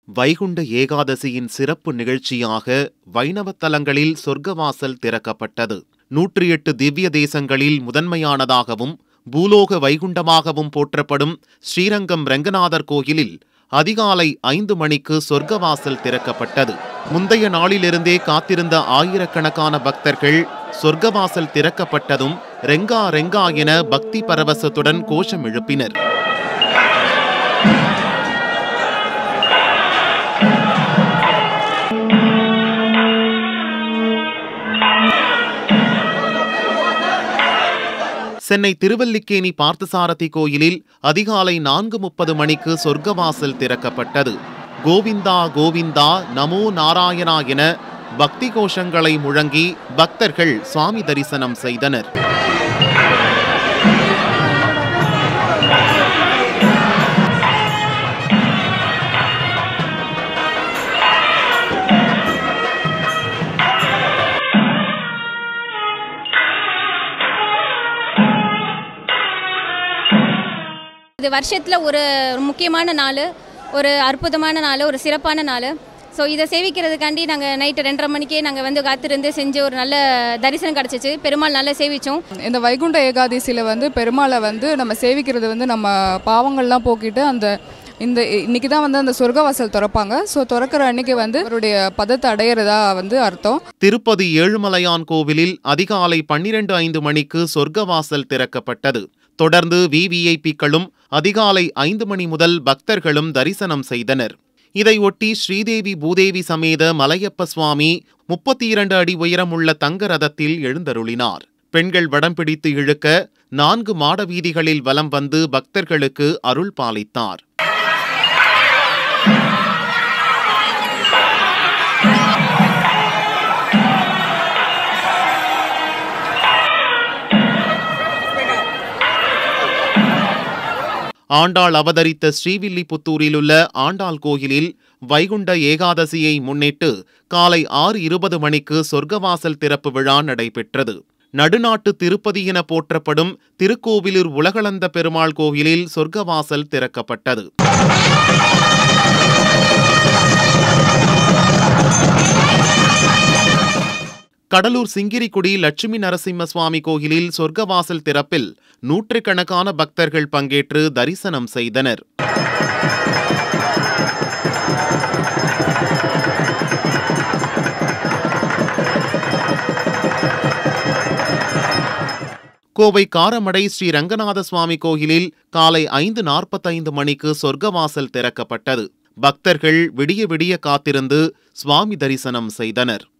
வைகுண்ட ஏகாதசியின் சிறப்பு நிகழ்ச்சியாக வைணவ தலங்களில் சொர்க்கவாசல் திறக்கப்பட்டது நூற்றி எட்டு திவ்ய தேசங்களில் முதன்மையானதாகவும் பூலோக வைகுண்டமாகவும் போற்றப்படும் ஸ்ரீரங்கம் ரெங்கநாதர் கோயிலில் அதிகாலை ஐந்து மணிக்கு சொர்க்கவாசல் திறக்கப்பட்டது முந்தைய நாளிலிருந்தே காத்திருந்த ஆயிரக்கணக்கான பக்தர்கள் சொர்க்கவாசல் திறக்கப்பட்டதும் ரெங்கா ரெங்கா என பக்தி பரவசத்துடன் கோஷம் எழுப்பினர் சென்னை திருவல்லிக்கேணி பார்த்தசாரதி கோயிலில் அதிகாலை நான்கு முப்பது மணிக்கு சொர்க்கவாசல் திறக்கப்பட்டது கோவிந்தா கோவிந்தா நமோ நாராயணா என பக்தி கோஷங்களை முழங்கி பக்தர்கள் சுவாமி தரிசனம் செய்தனர் இது வருஷத்தில் ஒரு முக்கியமான நாள் ஒரு அற்புதமான நாள் ஒரு சிறப்பான நாள் ஸோ இதை சேவிக்கிறதுக்காண்டி நாங்கள் நைட்டு ரெண்டரை மணிக்கே நாங்கள் வந்து காத்திருந்து செஞ்சு ஒரு நல்ல தரிசனம் கிடச்சிச்சு பெருமாள் நல்லா சேவிச்சோம் இந்த வைகுண்ட ஏகாதசியில் வந்து பெருமாளை வந்து நம்ம சேவிக்கிறது வந்து நம்ம பாவங்கள்லாம் போக்கிட்டு அந்த இந்த இன்னைக்கு தான் வந்து அந்த சொர்க்கவாசல் திறப்பாங்க ஸோ திறக்கிற அன்னைக்கு வந்து அவருடைய பதத்தை அடையிறதா வந்து அர்த்தம் திருப்பதி ஏழுமலையான் கோவிலில் அதிகாலை பன்னிரண்டு ஐந்து மணிக்கு சொர்க்கவாசல் திறக்கப்பட்டது தொடர்ந்து விவிஐபிக்களும் அதிகாலை ஐந்து மணி முதல் பக்தர்களும் தரிசனம் செய்தனர் இதையொட்டி ஸ்ரீதேவி பூதேவி சமேத மலையப்ப சுவாமி முப்பத்தி இரண்டு அடி உயரமுள்ள தங்க ரதத்தில் எழுந்தருளினார் பெண்கள் வடம் பிடித்து இழுக்க நான்கு மாட வீதிகளில் வலம் வந்து பக்தர்களுக்கு அருள் பாலித்தார் ஆண்டாள் அவதரித்த ஸ்ரீவில்லிபுத்தூரிலுள்ள ஆண்டாள் கோயிலில் வைகுண்ட ஏகாதசியை முன்னிட்டு காலை ஆறு இருபது மணிக்கு சொர்க்கவாசல் திறப்பு விழா நடைபெற்றது நடுநாட்டு திருப்பதி என போற்றப்படும் திருக்கோவிலூர் உலகளந்த பெருமாள் கோயிலில் சொர்க்கவாசல் திறக்கப்பட்டது கடலூர் சிங்கிரிக்குடி லட்சுமி நரசிம்ம சுவாமி கோயிலில் சொர்க்கவாசல் திறப்பில் நூற்றுக்கணக்கான பக்தர்கள் பங்கேற்று தரிசனம் செய்தனர் கோவை காரமடை ஸ்ரீ ரங்கநாத சுவாமி கோயிலில் காலை ஐந்து நாற்பத்தைந்து மணிக்கு சொர்க்கவாசல் திறக்கப்பட்டது பக்தர்கள் விடிய விடிய காத்திருந்து சுவாமி தரிசனம் செய்தனர்